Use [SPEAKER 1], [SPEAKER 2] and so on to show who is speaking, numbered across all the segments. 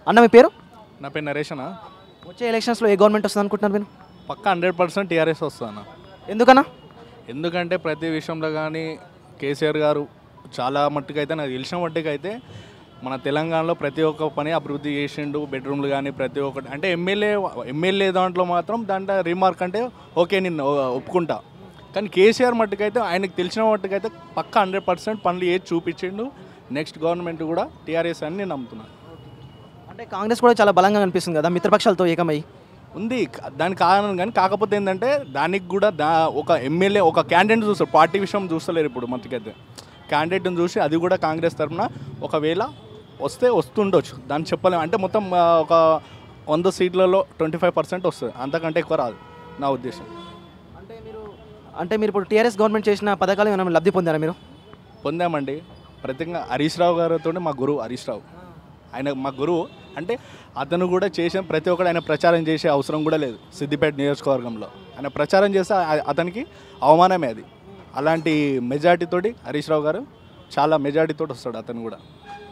[SPEAKER 1] అన్న మీ పేరు
[SPEAKER 2] నా పేరు నరేష్ అన్న
[SPEAKER 1] వచ్చే ఎలక్షన్స్లో ఏ గవర్నమెంట్ వస్తుంది అనుకుంటున్నారు మీరు
[SPEAKER 2] పక్క హండ్రెడ్ పర్సెంట్ టీఆర్ఎస్ వస్తుందన్న
[SPEAKER 1] ఎందుకన్నా
[SPEAKER 2] ఎందుకంటే ప్రతి విషయంలో కానీ కేసీఆర్ గారు చాలా మట్టుకైతే నాకు తెలిసిన మట్టుకైతే మన తెలంగాణలో ప్రతి ఒక్క పని అభివృద్ధి చేసిండు బెడ్రూమ్లు కానీ ప్రతి ఒక్కటి అంటే ఎమ్మెల్యే ఎమ్మెల్యే దాంట్లో మాత్రం దాంట్లో రిమార్క్ అంటే ఓకే నేను ఒ- ఒప్పుకుంటా కానీ కేసీఆర్ మట్టుకైతే ఆయనకు తెలిసిన మట్టుకైతే పక్క హండ్రెడ్ పర్సెంట్ పనులు ఏది చూపించిండు నెక్స్ట్ గవర్నమెంట్ కూడా టీఆర్ఎస్ అని నేను నమ్ముతున్నాను
[SPEAKER 1] అంటే కాంగ్రెస్ కూడా చాలా బలంగా కనిపిస్తుంది కదా మిత్రపక్షాలతో ఏకమై
[SPEAKER 2] ఉంది క- దానికి కారణం కానీ కాకపోతే ఏంటంటే దానికి కూడా దా ఒక ఎమ్మెల్యే ఒక క్యాండిడేట్ చూస్తారు పార్టీ విషయం చూస్తలేరు ఇప్పుడు మనకైతే క్యాండిడేట్ని చూసి అది కూడా కాంగ్రెస్ తరఫున ఒకవేళ వస్తే వస్తుండొచ్చు దాన్ని చెప్పలేము అంటే మొత్తం ఆ, ఒక వంద సీట్లలో ట్వంటీ ఫైవ్ పర్సెంట్ వస్తుంది అంతకంటే ఎక్కువ రాదు నా ఉద్దేశం
[SPEAKER 1] అంటే మీరు అంటే మీరు ఇప్పుడు టీఆర్ఎస్ గవర్నమెంట్ చేసిన పథకాలు ఏమైనా లబ్ధి పొందారా మీరు
[SPEAKER 2] పొందామండి ప్రత్యేకంగా హరీష్ రావు గారితో మా గురువు హరీష్ రావు ఆయన మా గురువు అంటే అతను కూడా చేసిన ప్రతి ఒక్కరు ఆయన ప్రచారం చేసే అవసరం కూడా లేదు సిద్దిపేట నియోజకవర్గంలో ఆయన ప్రచారం చేస్తే ఆ- అతనికి అవమానమే అది అలాంటి మెజార్టీతోటి హరీష్ రావు గారు చాలా మెజార్టీతోటి వస్తాడు అతను కూడా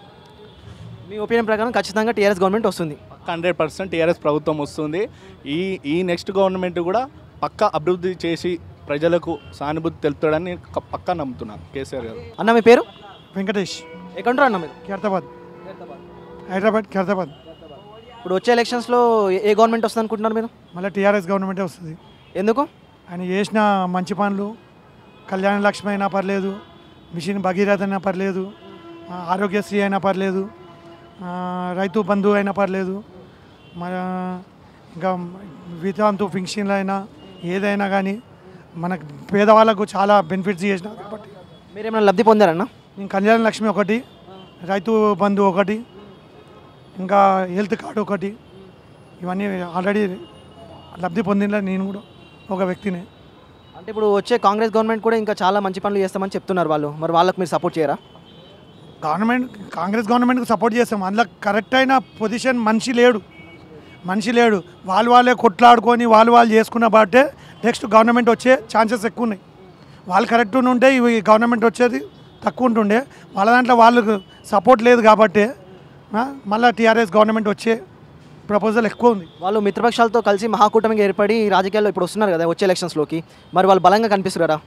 [SPEAKER 1] మీ ఒపీనియన్ ప్రకారం ఖచ్చితంగా టీఆర్ఎస్ గవర్నమెంట్ వస్తుంది
[SPEAKER 2] హండ్రెడ్ పర్సెంట్ టీఆర్ఎస్ ప్రభుత్వం వస్తుంది ఈ ఈ నెక్స్ట్ గవర్నమెంట్ కూడా పక్కా అభివృద్ధి చేసి ప్రజలకు సానుభూతి తెలుపుతాడని నేను క- పక్కా నమ్ముతున్నాను కేసీఆర్ గారు
[SPEAKER 1] అన్న మీ పేరు
[SPEAKER 3] వెంకటేష్
[SPEAKER 1] ఎక్కడుంటారు అన్న మీరు
[SPEAKER 3] ఖైరతాబాద్ హైదరాబాద్ ఖైరతాబాద్
[SPEAKER 1] ఇప్పుడు వచ్చే ఎలక్షన్స్లో ఏ- ఏ గవర్నమెంట్ వస్తుంది అనుకుంటున్నారు మీరు
[SPEAKER 3] మళ్ళీ టీఆర్ఎస్ గవర్నమెంటే వస్తుంది
[SPEAKER 1] ఎందుకు
[SPEAKER 3] ఆయన చేసిన మంచి పనులు కళ్యాణ లక్ష్మి అయినా పర్లేదు మిషన్ భగీరథ అయినా పర్లేదు ఆ, ఆరోగ్యశ్రీ అయినా పర్లేదు ఆ, రైతు బంధు అయినా పర్లేదు మన ఇంకా వితాంతు ఫింక్షన్లు అయినా ఏదైనా కానీ మనకు పేదవాళ్ళకు చాలా బెనిఫిట్స్ చేసిన కాబట్టి
[SPEAKER 1] మీరేమైనా లబ్ధి పొందారన్న
[SPEAKER 3] నేను కళ్యాణ లక్ష్మి ఒకటి రైతు బంధు ఒకటి ఇంకా హెల్త్ కార్డు ఒకటి ఇవన్నీ ఆల్రెడీ లబ్ధి పొందిన నేను కూడా ఒక వ్యక్తిని
[SPEAKER 1] అంటే ఇప్పుడు వచ్చే కాంగ్రెస్ గవర్నమెంట్ కూడా ఇంకా చాలా మంచి పనులు చేస్తామని చెప్తున్నారు వాళ్ళు మరి వాళ్ళకి మీరు సపోర్ట్ చేయరా
[SPEAKER 3] గవర్నమెంట్ కాంగ్రెస్ గవర్నమెంట్కి సపోర్ట్ చేస్తాం అందులో కరెక్ట్ అయిన పొజిషన్ మనిషి లేడు మనిషి లేడు వాళ్ళు వాళ్ళే కొట్లాడుకొని వాళ్ళు వాళ్ళు చేసుకున్న బట్టే నెక్స్ట్ గవర్నమెంట్ వచ్చే ఛాన్సెస్ ఎక్కువ ఉన్నాయి వాళ్ళు కరెక్ట్ ఉంటే ఇవి గవర్నమెంట్ వచ్చేది తక్కువ ఉంటుండే వాళ్ళ దాంట్లో వాళ్ళకు సపోర్ట్ లేదు కాబట్టి ఆ, మళ్ళీ టీఆర్ఎస్ గవర్నమెంట్ వచ్చే ప్రపోజల్ ఎక్కువ ఉంది
[SPEAKER 1] వాళ్ళు మిత్రపక్షాలతో కలిసి మహాకూటమిగా ఏర్పడి రాజకీయాల్లో ఇప్పుడు వస్తున్నారు కదా వచ్చే ఎలక్షన్స్లోకి మరి వాళ్ళు బలంగా కనిపిస్తారు కదా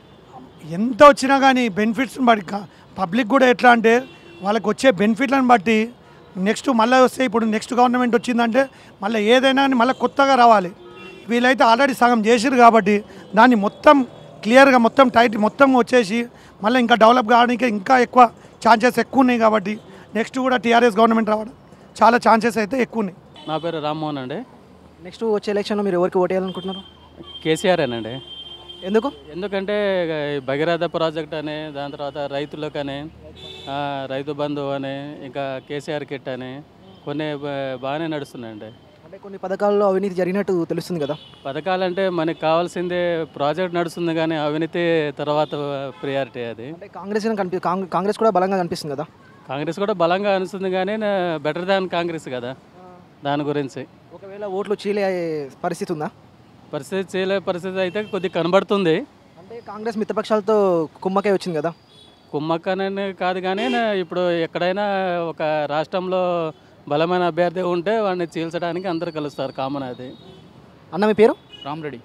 [SPEAKER 3] ఎంత వచ్చినా కానీ బెనిఫిట్స్ని బట్టి పబ్లిక్ కూడా ఎట్లా అంటే వాళ్ళకి వచ్చే బెనిఫిట్లను బట్టి నెక్స్ట్ మళ్ళీ వస్తే ఇప్పుడు నెక్స్ట్ గవర్నమెంట్ వచ్చిందంటే మళ్ళీ ఏదైనా మళ్ళీ కొత్తగా రావాలి వీళ్ళైతే ఆల్రెడీ సగం చేసిరు కాబట్టి దాన్ని మొత్తం క్లియర్గా మొత్తం టైట్ మొత్తం వచ్చేసి మళ్ళీ ఇంకా డెవలప్ కావడానికి ఇంకా ఎక్కువ ఛాన్సెస్ ఎక్కువ ఉన్నాయి కాబట్టి నెక్స్ట్ కూడా టీఆర్ఎస్ గవర్నమెంట్ రావడం చాలా ఛాన్సెస్ అయితే ఎక్కువ ఉన్నాయి
[SPEAKER 4] నా పేరు రామ్మోహన్ అండి
[SPEAKER 1] నెక్స్ట్ వచ్చే ఎలక్షన్లో మీరు ఎవరికి ఓటేయాలనుకుంటున్నారు
[SPEAKER 4] కేసీఆర్ఏనండి
[SPEAKER 1] ఎందుకు
[SPEAKER 4] ఎందుకంటే ఇక ఈ భగీరథ ప్రాజెక్ట్ అని దాని తర్వాత రైతులకని ఆ, రైతు బంధు అని ఇంకా కేసీఆర్ కిట్ అని కొన్ని బా- బాగానే నడుస్తున్నాయండి
[SPEAKER 1] అంటే కొన్ని పథకాల్లో అవినీతి జరిగినట్టు తెలుస్తుంది కదా
[SPEAKER 4] పథకాలంటే మనకి కావాల్సిందే ప్రాజెక్ట్ నడుస్తుంది కానీ అవినీతి తర్వాత ప్రియారిటీ అది
[SPEAKER 1] అంటే కాంగ్రెస్ కనిపి కాంగ్- కాంగ్రెస్ కూడా బలంగా కనిపిస్తుంది కదా
[SPEAKER 4] కాంగ్రెస్ కూడా బలంగా అనిస్తుంది కానీ బెటర్ దాన్ కాంగ్రెస్ కదా దాని గురించి
[SPEAKER 1] ఒకవేళ ఓట్లు చీలే పరిస్థితి ఉందా
[SPEAKER 4] పరిస్థితి చేయలే పరిస్థితి అయితే కొద్దిగా కనబడుతుంది
[SPEAKER 1] అంటే కాంగ్రెస్ మిత్రపక్షాలతో కుమ్మకే వచ్చింది కదా
[SPEAKER 4] కుమ్మక్కనని కాదు కానీ నా- ఇప్పుడు ఎక్కడైనా ఒక రాష్ట్రంలో బలమైన అభ్యర్థి ఉంటే వాడిని చీల్చడానికి అందరు కలుస్తారు కామన్ అది
[SPEAKER 1] అన్న మీ పేరు
[SPEAKER 5] రామరెడ్డి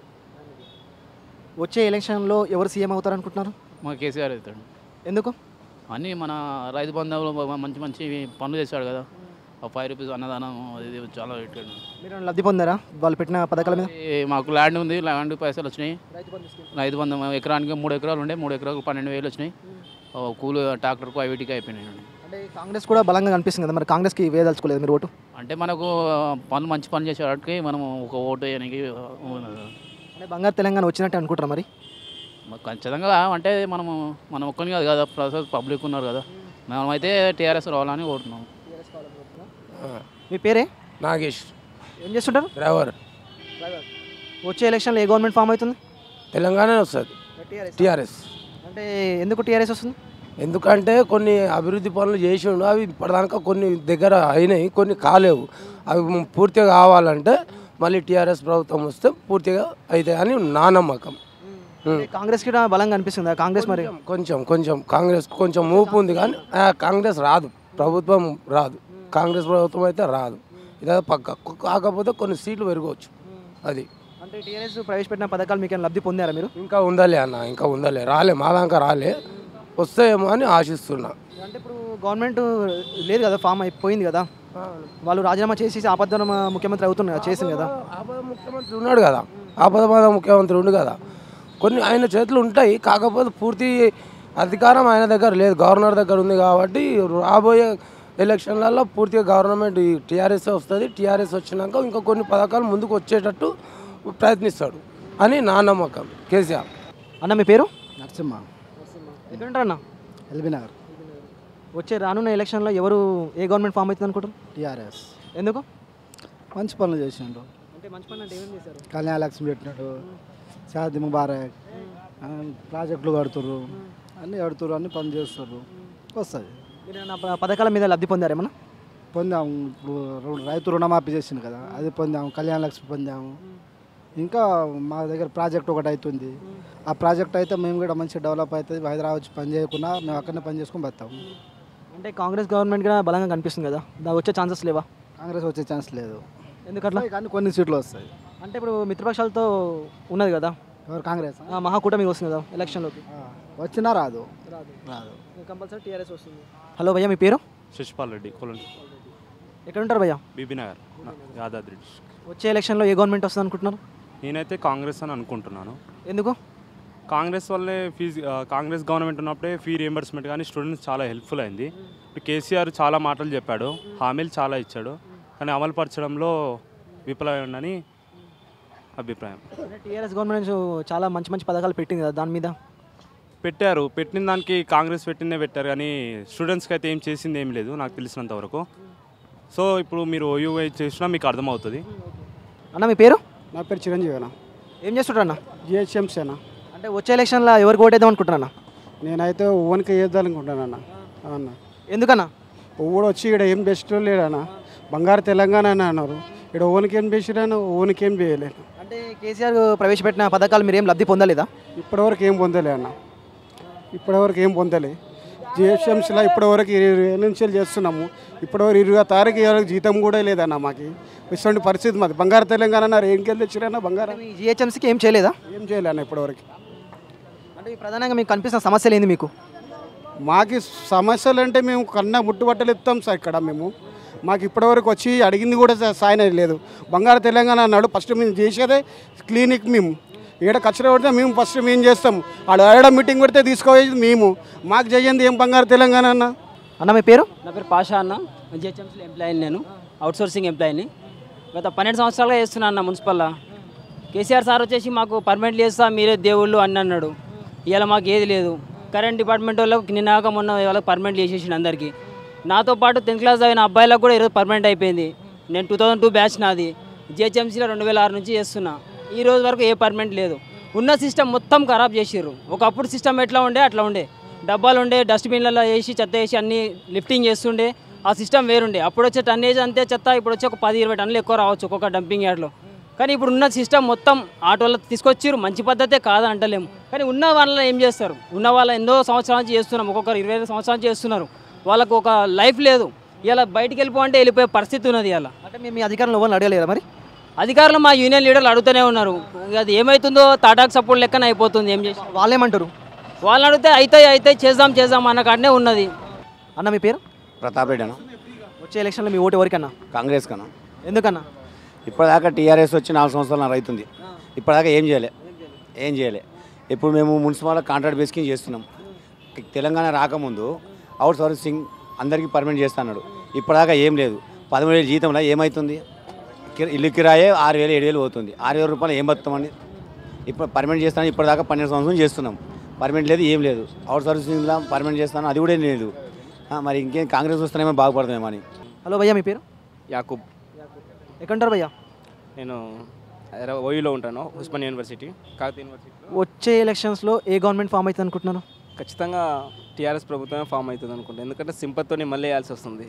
[SPEAKER 1] వచ్చే ఎలక్షన్లో ఎవరు సీఎం అవుతారు అనుకుంటున్నారు
[SPEAKER 5] మా కేసీఆర్ అవుతాడు
[SPEAKER 1] ఎందుకు
[SPEAKER 5] అన్నీ మన రైతు బంధువులు మంచి మంచి పనులు చేశాడు కదా ఆ ఫైవ్ రూపీస్ అన్నదానం అది ఇది చాలా పెట్టాడు
[SPEAKER 1] మీరు ఏమైనా లబ్ధి పొందారా వాళ్ళు పెట్టిన పథకాల మీద
[SPEAKER 5] ఈ మాకు ల్యాండ్ ఉంది ల్యాండ్ పైసలు వచ్చినాయి రైతు బంధం ఎకరానికి మూడు ఎకరాలు ఉండే మూడు ఎకరాలకు పన్నెండు వేలు వచ్చినాయి ఓ కూలు ట్రాక్టర్కు ఐవీటీకి అయిపోయినాయి
[SPEAKER 1] అంటే కాంగ్రెస్ కూడా బలంగా కనిపిస్తుంది కదా మరి కాంగ్రెస్కి వేయదలుచుకోలేదు మీరు ఓటు
[SPEAKER 5] అంటే మనకు పనులు మంచి పని చేసేవాడికి మనం ఒక ఓటు వేయడానికి ఉన్నది.
[SPEAKER 1] అంటే బంగారు తెలంగాణ వచ్చినట్టు అనుకుంటారా మరి
[SPEAKER 5] మరి ఖచ్చితంగా అంటే మనము మనం ఒక్కని కాదు కదా ప్రస్తుతం పబ్లిక్ ఉన్నారు కదా మనమైతే టీఆర్ఎస్ రావాలని కోరుతున్నాం
[SPEAKER 1] మీ పేరే
[SPEAKER 6] నాగేష్
[SPEAKER 1] ఏం చేస్తుంటారు
[SPEAKER 6] డ్రైవర్
[SPEAKER 1] వచ్చే ఎలక్షన్లో ఏ గవర్నమెంట్ ఫామ్ అవుతుంది
[SPEAKER 6] తెలంగాణ వస్తుంది టీఆర్ఎస్
[SPEAKER 1] అంటే ఎందుకు టీఆర్ఎస్ వస్తుంది
[SPEAKER 6] ఎందుకంటే కొన్ని అభివృద్ధి పనులు చేసిండు అవి ఇప్పటిదాకా కొన్ని దగ్గర అయినాయి కొన్ని కాలేవు అవి పూర్తిగా కావాలంటే మళ్ళీ టీఆర్ఎస్ ప్రభుత్వం వస్తే పూర్తిగా అవుతాయి అని నా నమ్మకం
[SPEAKER 1] అంటే కాంగ్రెస్కి కూడా బలంగా అనిపిస్తుంది కాంగ్రెస్ మరి
[SPEAKER 6] కొంచెం కొంచెం కాంగ్రెస్ కొంచెం ఊపు ఉంది కానీ ఆ, కాంగ్రెస్ రాదు ప్రభుత్వం రాదు కాంగ్రెస్ ప్రభుత్వం అయితే రాదు ఇదే పక్క కాకపోతే కొన్ని సీట్లు పెరగవచ్చు అది
[SPEAKER 1] అంటే టీఆర్ఎస్ ప్రవేశపెట్టిన పథకాలు మీకు ఏమైనా లబ్ధి పొందారా మీరు
[SPEAKER 6] ఇంకా ఉందలే అన్న ఇంకా ఉందలే రాలే మా దాకా రాలే వస్తాయేమో అని ఆశిస్తున్నా
[SPEAKER 1] అంటే ఇప్పుడు గవర్నమెంట్ లేదు కదా ఫామ్ అయిపోయింది కదా వాళ్ళు రాజీనామా చేసి ఆపద్ధన ముఖ్యమంత్రి అవుతున్నారు కదా, చేసింది కదా
[SPEAKER 6] ఆపద ముఖ్యమంత్రి ఉన్నాడు కదా ఆపదబాధ ముఖ్యమంత్రి ఉండు కదా కొన్ని ఆయన చేతులు ఉంటాయి కాకపోతే పూర్తి అధికారం ఆయన దగ్గర లేదు గవర్నర్ దగ్గర ఉంది కాబట్టి రాబోయే ఎలక్షన్లలో పూర్తిగా గవర్నమెంట్ టీఆర్ఎస్ వస్తుంది టీఆర్ఎస్ వచ్చినాక ఇంకా కొన్ని పథకాలు ముందుకు వచ్చేటట్టు ప్రయత్నిస్తాడు అని నా నమ్మకం కేసీఆర్
[SPEAKER 1] అన్న మీ పేరు
[SPEAKER 7] నరసింహ
[SPEAKER 1] ఎక్కడుంటారు అన్న
[SPEAKER 7] ఎల్బీ నగర్
[SPEAKER 1] వచ్చే రానున్న ఎలక్షన్లో ఎవరు ఏ గవర్నమెంట్ ఫామ్ అవుతుంది అనుకుంటారు
[SPEAKER 7] టీఆర్ఎస్
[SPEAKER 1] ఎందుకు
[SPEAKER 7] మంచి పనులు చేసిండు
[SPEAKER 1] అంటే మంచి పని అంటే ఏమేమి చేశారు
[SPEAKER 7] కళ్యాణ లక్ష్మి పెట్టినాడు షాది ముబారక్ ఆ, ప్రాజెక్టులు కడుతుర్రు అన్నీ కడుతుర్రు అన్ని పనులు చేస్తుర్రు వస్తుంది
[SPEAKER 1] మీరు ఏమైనా ప- పథకాల మీద లబ్ధి పొందారేమన్నా
[SPEAKER 7] పొందాము ఇప్పుడు రు- రైతు రుణమాఫీ చేసిండు కదా అది పొందాము కళ్యాణ లక్ష్మి పొందాము ఇంకా మా దగ్గర ప్రాజెక్ట్ ఒకటి అవుతుంది ఆ ప్రాజెక్ట్ అయితే మేము కూడా మంచిగా డెవలప్ అవుతుంది హైదరాబాద్ వచ్చి పని చేయకుండా మేము అక్కడనే పని చేసుకొని బతాము
[SPEAKER 1] అంటే కాంగ్రెస్ గవర్నమెంట్ కూడా బలంగా కనిపిస్తుంది కదా దా వచ్చే ఛాన్సెస్ లేవా
[SPEAKER 7] కాంగ్రెస్ వచ్చే ఛాన్స్ లేదు
[SPEAKER 1] ఎందుకట్లా
[SPEAKER 7] కానీ కొన్ని సీట్లు వస్తాయి
[SPEAKER 1] అంటే ఇప్పుడు మిత్రపక్షాలతో ఉన్నది కదా
[SPEAKER 7] ఎవరు కాంగ్రెస్
[SPEAKER 1] ఆ, మహాకూటమి వస్తుంది కదా ఎలక్షన్లోకి
[SPEAKER 7] ఆ, వచ్చినా రాదు
[SPEAKER 1] రాదు
[SPEAKER 7] రాదు
[SPEAKER 1] కంపల్సరీ టీఆర్ఎస్ వస్తుంది హలో భయ్యా మీ పేరు
[SPEAKER 8] శశిపాల్ రెడ్డి కొలండి
[SPEAKER 1] ఎక్కడ ఉంటారు భయ్యా
[SPEAKER 8] బీబీ నగర్ యాదాద్రి డిస్ట్రిక్ట్
[SPEAKER 1] వచ్చే ఎలక్షన్లో ఏ గవర్నమెంట్ వస్తుంది అనుకుంటున్నారు
[SPEAKER 8] నేనైతే కాంగ్రెస్ అని అనుకుంటున్నాను
[SPEAKER 1] ఎందుకు
[SPEAKER 8] కాంగ్రెస్ వల్లే ఫీజు ఆ, కాంగ్రెస్ గవర్నమెంట్ ఉన్నప్పుడే ఫీ రియంబర్స్మెంట్ కానీ స్టూడెంట్స్ చాలా హెల్ప్ఫుల్ అయింది ఇప్పుడు కేసీఆర్ చాలా మాటలు చెప్పాడు హామీలు చాలా ఇచ్చాడు కానీ అమలు పరచడంలో విఫలమై ఉండని అభిప్రాయం
[SPEAKER 1] అంటే టీఆర్ఎస్ గవర్నమెంట్ చాలా మంచి మంచి పథకాలు పెట్టింది కదా దాని మీద
[SPEAKER 8] పెట్టారు పెట్టిన దానికి కాంగ్రెస్ పెట్టిందే పెట్టారు కానీ స్టూడెంట్స్కి అయితే ఏం చేసింది ఏం లేదు నాకు తెలిసినంత వరకు సో ఇప్పుడు మీరు ఓయూఐ చేసినా మీకు అర్థమవుతుంది
[SPEAKER 1] అన్న మీ పేరు
[SPEAKER 7] నా పేరు చిరంజీవి అన్న
[SPEAKER 1] ఏం చేస్తుంటారు అన్న
[SPEAKER 7] జిహెచ్ఎంసీ అన్న
[SPEAKER 1] అంటే వచ్చే ఎలక్షన్లో ఎవరికి ఓటేద్దాం అనుకుంటున్నా
[SPEAKER 7] నేనైతే ఓన్కి వేద్దామనుకుంటానన్న అన్న
[SPEAKER 1] ఎందుకన్నా
[SPEAKER 7] ఊడు వచ్చి ఇక్కడ ఏం బెస్ట్ లేడన్న బంగారు తెలంగాణ అని అన్నారు ఇక్కడ ఓనికి ఏం బెస్ట్ ఓనికి ఏం చేయలేను
[SPEAKER 1] అంటే కేసీఆర్ ప్రవేశపెట్టిన పథకాలు మీరు ఏం లబ్ధి పొందలేదా
[SPEAKER 7] ఇప్పటివరకు ఏం పొందలే అన్న ఇప్పటివరకు ఏం పొందలే జిహెచ్ఎంసీలో ఇప్పటివరకు ఇరవై ఏళ్ళ నుంచి చేస్తున్నాము ఇప్పటివరకు ఇరవై తారీఖు వరకు జీతం కూడా లేదన్న మాకు ఇటువంటి పరిస్థితి మాది బంగారు తెలంగాణ అన్నారు ఏంకెళ్ళి తెచ్చిరన్న బంగారం
[SPEAKER 1] మీ జిహెచ్ఎంసీకి ఏం చేయలేదా
[SPEAKER 7] ఏం చేయలే అన్న ఇప్పటివరకు
[SPEAKER 1] అంటే ఈ ప్రధానంగా మీకు కనిపిస్తున్న సమస్యలు ఏంది మీకు
[SPEAKER 7] మాకు సమస్యలు అంటే మేము కన్నా ముట్టుబట్టలు ఇస్తాం సార్ ఇక్కడ మేము మాకు ఇప్పటివరకు వచ్చి అడిగింది కూడా సా- సాయం లేదు బంగారు తెలంగాణ అన్నాడు ఫస్ట్ మేము చేసేదే క్లినిక్ మేము ఈడ కచ్చర పడితే మేము ఫస్ట్ మేము చేస్తాం ఆడ ఏడ మీటింగ్ పెడితే తీసుకోవేది మేము మాకు చేయండి ఏం బంగారు తెలంగాణ అన్న
[SPEAKER 1] అన్న మీ పేరు
[SPEAKER 9] నా పేరు పాషా అన్న జిహెచ్ఎంసీలో ఎంప్లాయీని నేను అవుట్సోర్సింగ్ ఎంప్లాయీని గత పన్నెండు సంవత్సరాలుగా చేస్తున్నా అన్న మున్సిపల్లో కేసీఆర్ సార్ వచ్చేసి మాకు పర్మనెంట్ చేస్తా మీరే దేవుళ్ళు అని అన్నాడు ఇవాళ మాకు ఏది లేదు కరెంట్ డిపార్ట్మెంట్ వాళ్ళకి నిన్నాక మొన్న వాళ్ళకి పర్మనెంట్ చేసేసిండు అందరికీ నాతో పాటు టెన్త్ క్లాస్ చదివిన అబ్బాయిలకు కూడా ఈరోజు పర్మనెంట్ అయిపోయింది నేను టూ థౌజండ్ టూ బ్యాచ్ నాది జిహెచ్ఎంసీలో రెండు వేల ఆరు నుంచి చేస్తున్నా ఈ రోజు వరకు ఏ పర్మనెంట్ లేదు ఉన్న సిస్టమ్ మొత్తం ఖరాబ్ చేసిర్రు ఒకప్పుడు సిస్టమ్ ఎట్లా ఉండే అట్లా ఉండే డబ్బాలు ఉండే డస్ట్బిన్లలో వేసి చెత్త వేసి అన్ని లిఫ్టింగ్ చేస్తుండే ఆ సిస్టమ్ వేరుండే అప్పుడు వచ్చే టన్నేజ్ అంతే చెత్త ఇప్పుడు వచ్చి ఒక పది ఇరవై టన్నులు ఎక్కువ రావచ్చు ఒక్కొక్క డంపింగ్ యార్డ్లో కానీ ఇప్పుడు ఉన్న సిస్టమ్ మొత్తం ఆటోలో తీసుకొచ్చిర్రు మంచి పద్ధతే కాదని అంటలేము కానీ ఉన్న వాళ్ళ ఏం చేస్తారు ఉన్న వాళ్ళ ఎన్నో సంవత్సరాల నుంచి చేస్తున్నాం ఒక్కొక్కరు ఇరవై ఐదు సంవత్సరాల నుంచి చేస్తున్నారు వాళ్ళకు ఒక లైఫ్ లేదు ఇలా బయటికి వెళ్ళిపో అంటే వెళ్ళిపోయే పరిస్థితి ఉన్నది ఇలా
[SPEAKER 1] అంటే మేము మీ అధికారంలో ఎవరిని అడగలేదా మరి
[SPEAKER 9] అధికారులు మా యూనియన్ లీడర్లు అడుగుతూనే ఉన్నారు ఇక అది ఏమవుతుందో తాటాకు సపోర్ట్ లెక్కన అయిపోతుంది ఏం చేసి
[SPEAKER 1] వాళ్ళేమంటారు
[SPEAKER 9] వాళ్ళని అడిగితే అవుతాయి అవుతాయి చేద్దాం చేద్దాం అన్న కాడనే ఉన్నది
[SPEAKER 1] అన్న మీ పేరు
[SPEAKER 10] ప్రతాప్ రెడ్డి అన్న
[SPEAKER 1] వచ్చే ఎలక్షన్లో మీ ఓటు ఎవరికన్నా
[SPEAKER 10] కాంగ్రెస్ కన్నా
[SPEAKER 1] ఎందుకన్నా
[SPEAKER 10] ఇప్పటిదాకా టీఆర్ఎస్ వచ్చి నాలుగు సంవత్సరాలు నా రైతుంది ఇప్పటిదాకా ఏం చేయలే ఏం చేయలే ఇప్పుడు మేము మున్సిపల్ కాంట్రాక్ట్ బేస్కి చేస్తున్నాం తెలంగాణ రాకముందు అవుట్ సోర్సింగ్ అందరికీ పర్మనెంట్ చేస్తున్నాడు ఇప్పటిదాకా ఏం లేదు పదమూడు వేలు జీతంలో ఏమవుతుంది కి- ఇల్లు కిరాయే ఆరు వేలు ఏడు వేలు పోతుంది ఆరు వేల రూపాయలు ఏం బతుకుతామండి ఇప్పుడు పర్మనెంట్ చేస్తాను ఇప్పటిదాకా పన్నెండు సంవత్సరం చేస్తున్నాం పర్మనెంట్ లేదు ఏం లేదు అవుట్ సోర్సింగ్లో పర్మనెంట్ చేస్తాను అది కూడా ఏం లేదు ఆ, మరి ఇంకేం కాంగ్రెస్ వస్తేనేమో బాగుపడతామేమో అని
[SPEAKER 1] హలో భయ్యా మీ పేరు
[SPEAKER 11] యాకూబ్
[SPEAKER 1] ఎక్కడుంటారు భయ్యా
[SPEAKER 11] నేను హైదరాబాద్ ఓయూలో ఉంటాను ఉస్మాన్ యూనివర్సిటీ కాకతీయ యూనివర్సిటీలో
[SPEAKER 1] వచ్చే ఎలక్షన్స్లో ఏ గవర్నమెంట్ ఫామ్ అవుతుంది అనుకుంటున్నాను
[SPEAKER 11] ఖచ్చితంగా టీఆర్ఎస్ ప్రభుత్వమే ఫామ్ అవుతుంది అనుకుంటా ఎందుకంటే సింపత్తోని మళ్ళీ వేయాల్సి వస్తుంది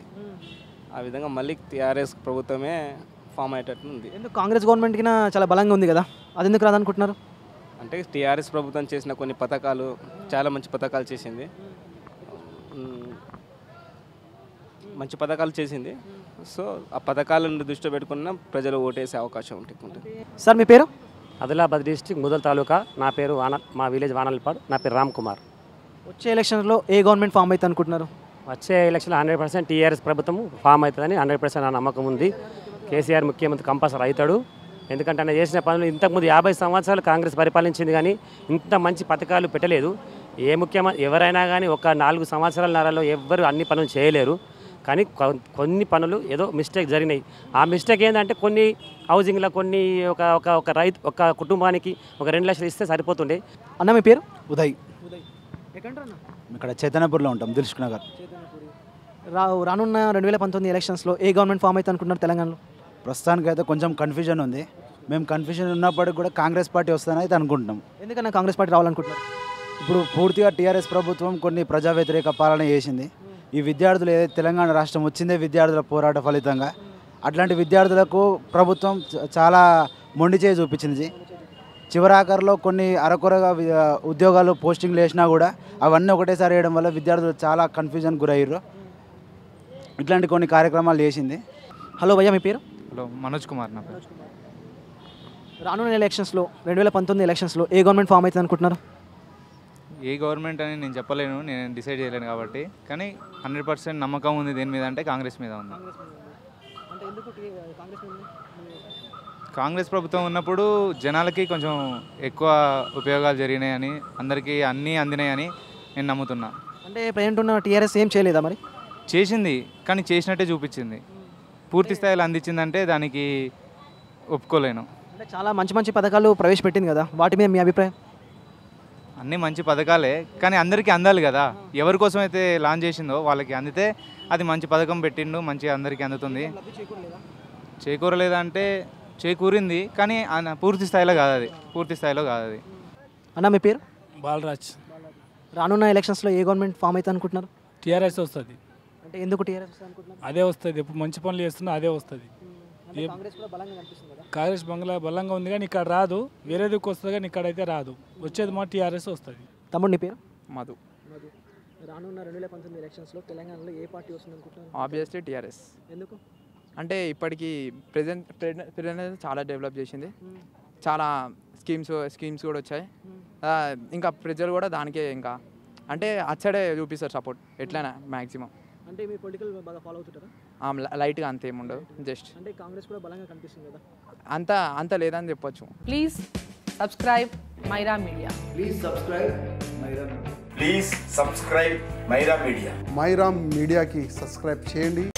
[SPEAKER 11] ఆ విధంగా మళ్ళీ టీఆర్ఎస్ ప్రభుత్వమే ఫామ్ అయ్యేటట్టు ఉంది
[SPEAKER 1] ఎందుకు కాంగ్రెస్ గవర్నమెంట్కి చాలా బలంగా ఉంది కదా అది ఎందుకు రాదనుకుంటున్నారు
[SPEAKER 11] అంటే టీఆర్ఎస్ ప్రభుత్వం చేసిన కొన్ని పథకాలు చాలా మంచి పథకాలు చేసింది మ్, మంచి పథకాలు చేసింది సో ఆ పథకాలను దృష్టిలో పెట్టుకున్న ప్రజలు ఓటేసే అవకాశం ఉంటుంది
[SPEAKER 1] సార్ మీ పేరు
[SPEAKER 12] ఆదిలాబాద్ డిస్టిక్ ముదల్ తాలూకా నా పేరు వాన మా విలేజ్ వానల్పాడ్ నా పేరు రామ్ కుమార్
[SPEAKER 1] వచ్చే ఎలక్షన్లో ఏ గవర్నమెంట్ ఫామ్ అయితే అనుకుంటున్నారు
[SPEAKER 12] వచ్చే ఎలక్షన్లో హండ్రెడ్ పర్సెంట్ టీఆర్ఎస్ ప్రభుత్వం ఫామ్ అవుతుందని హండ్రెడ్ పర్సెంట్ నా నమ్మకం ఉంది కేసీఆర్ ముఖ్యమంత్రి కంపల్సరీ అవుతాడు ఎందుకంటే ఆయన చేసిన పనులు ఇంతకుముందు యాభై సంవత్సరాలు కాంగ్రెస్ పరిపాలించింది కానీ ఇంత మంచి పథకాలు పెట్టలేదు ఏ ముఖ్యమంత్రి ఎవరైనా కానీ ఒక నాలుగు సంవత్సరాల నరలో ఎవ్వరు అన్ని పనులు చేయలేరు కానీ కొ- కొన్ని పనులు ఏదో మిస్టేక్ జరిగినాయి ఆ మిస్టేక్ ఏంటంటే కొన్ని హౌసింగ్లో కొన్ని ఒక ఒక ఒక రైతు ఒక కుటుంబానికి ఒక రెండు లక్షలు ఇస్తే సరిపోతుండే
[SPEAKER 1] అన్న మీ పేరు
[SPEAKER 13] ఉదయ్ ఇక్కడ చైతన్యపూర్లో ఉంటాం దిల్సుఖ్ నగర్
[SPEAKER 1] రా రానున్న రెండు వేల పంతొమ్మిది ఎలక్షన్స్లో ఏ గవర్నమెంట్ ఫామ్ అయితే అనుకుంటున్నారు తెలంగాణలో
[SPEAKER 13] ప్రస్తుతానికి అయితే కొంచెం కన్ఫ్యూజన్ ఉంది మేము కన్ఫ్యూజన్ ఉన్నప్పటికీ కూడా కాంగ్రెస్ పార్టీ వస్తుందని అయితే అనుకుంటున్నాం
[SPEAKER 1] ఎందుకన్నా కాంగ్రెస్ పార్టీ రావాలనుకుంటున్నారు
[SPEAKER 13] ఇప్పుడు పూర్తిగా టీఆర్ఎస్ ప్రభుత్వం కొన్ని ప్రజా వ్యతిరేక పాలన చేసింది ఈ విద్యార్థులు ఏదైతే తెలంగాణ రాష్ట్రం వచ్చిందే విద్యార్థుల పోరాట ఫలితంగా అట్లాంటి విద్యార్థులకు ప్రభుత్వం చ- చాలా మొండి చేయి చూపించింది చివరాఖరిలో కొన్ని అరకొరగా వి- ఉద్యోగాలు పోస్టింగ్లు వేసినా కూడా అవన్నీ ఒకటేసారి వేయడం వల్ల విద్యార్థులు చాలా కన్ఫ్యూజన్ గురయ్యారు ఇట్లాంటి కొన్ని కార్యక్రమాలు చేసింది
[SPEAKER 1] హలో భయ్యా మీ పేరు
[SPEAKER 14] హలో మనోజ్ కుమార్ నా పేరు
[SPEAKER 1] రానున్న ఎలక్షన్స్లో రెండు వేల పంతొమ్మిది ఎలక్షన్స్లో ఏ గవర్నమెంట్ ఫామ్ అవుతుంది అనుకుంటున్నారు
[SPEAKER 14] ఏ గవర్నమెంట్ అని నేను చెప్పలేను నేను డిసైడ్ చేయలేను కాబట్టి కానీ హండ్రెడ్ పర్సెంట్ నమ్మకం ఉంది దేని మీద అంటే కాంగ్రెస్ మీద ఉంది కాంగ్రెస్ ప్రభుత్వం ఉన్నప్పుడు జనాలకి కొంచెం ఎక్కువ ఉపయోగాలు జరిగినాయని అందరికీ అన్నీ అందినాయని నేను నమ్ముతున్నా
[SPEAKER 1] అంటే ప్రజెంట్ ఉన్న టీఆర్ఎస్ ఏం చేయలేదా మరి
[SPEAKER 14] చేసింది కానీ చేసినట్టే చూపించింది పూర్తి స్థాయిలో అందించిందంటే దానికి ఒప్పుకోలేను
[SPEAKER 1] అంటే చాలా మంచి మంచి పథకాలు ప్రవేశపెట్టింది కదా వాటి మీద మీ అభిప్రాయం
[SPEAKER 14] అన్నీ మంచి పథకాలే కానీ అందరికీ అందాలి కదా ఎవరి కోసం అయితే లాంచ్ చేసిందో వాళ్ళకి అందితే అది మంచి పథకం పెట్టిండు మంచిగా అందరికీ అందుతుంది చేకూరలేదంటే చేకూరింది కానీ అన- పూర్తి స్థాయిలో కాదు అది పూర్తి స్థాయిలో కాదు అది
[SPEAKER 1] అన్న మీ పేరు
[SPEAKER 15] బాలరాజ్
[SPEAKER 1] రానున్న ఎలక్షన్స్లో ఏ గవర్నమెంట్ ఫామ్ అయితే అనుకుంటున్నారు
[SPEAKER 15] టీఆర్ఎస్ వస్తుంది
[SPEAKER 1] అంటే ఎందుకు టీఆర్ఎస్ అనుకుంటున్నారు
[SPEAKER 15] అదే వస్తుంది ఇప్పుడు మంచి పనులు చేస్తున్నా అదే వస్తుంది
[SPEAKER 1] అంటే కాంగ్రెస్ కూడా బలంగా కనిపిస్తుంది కదా
[SPEAKER 15] కాంగ్రెస్ బంగ్లా బలంగా ఉంది కానీ ఇక్కడ రాదు వేరే దిక్కు వస్తుంది కానీ ఇక్కడ అయితే రాదు వచ్చేది మా టీఆర్ఎస్ వస్తుంది
[SPEAKER 1] తమ్ముడు నీ పేరు
[SPEAKER 16] మధు
[SPEAKER 1] రానున్న రెండు వేల పంతొమ్మిది ఎలక్షన్స్లో తెలంగాణలో ఏ పార్టీ వస్తుంది అనుకుంటున్నారు
[SPEAKER 16] ఆబ్వియస్లీ టీఆర్ఎస్
[SPEAKER 1] ఎందుకు
[SPEAKER 16] అంటే ఇప్పటికి ప్రజెంట్ ప్రజెంట్ చాలా డెవలప్ చేసింది చాలా స్కీమ్స్ స్కీమ్స్ కూడా వచ్చాయి ఆ, ఇంకా ప్రజలు కూడా దానికే ఇంకా అంటే అచ్చడే చూపిస్తారు సపోర్ట్ ఎట్లయినా మ్యాక్సిమం
[SPEAKER 1] అంటే మీ పొలిటికల్ బాగా ఫాలో అవుతుంటారా
[SPEAKER 16] లైట్గా అంత ఏముండదు జస్ట్
[SPEAKER 1] అంటే కాంగ్రెస్ కూడా బలంగా కనిపిస్తుంది కదా
[SPEAKER 16] అంత అంత లేదని చెప్పొచ్చు
[SPEAKER 17] Please subscribe Myra Media.
[SPEAKER 18] Please subscribe Myra Please subscribe Myra Media.
[SPEAKER 19] Myra మీడియాకి సబ్స్క్రైబ్ చేయండి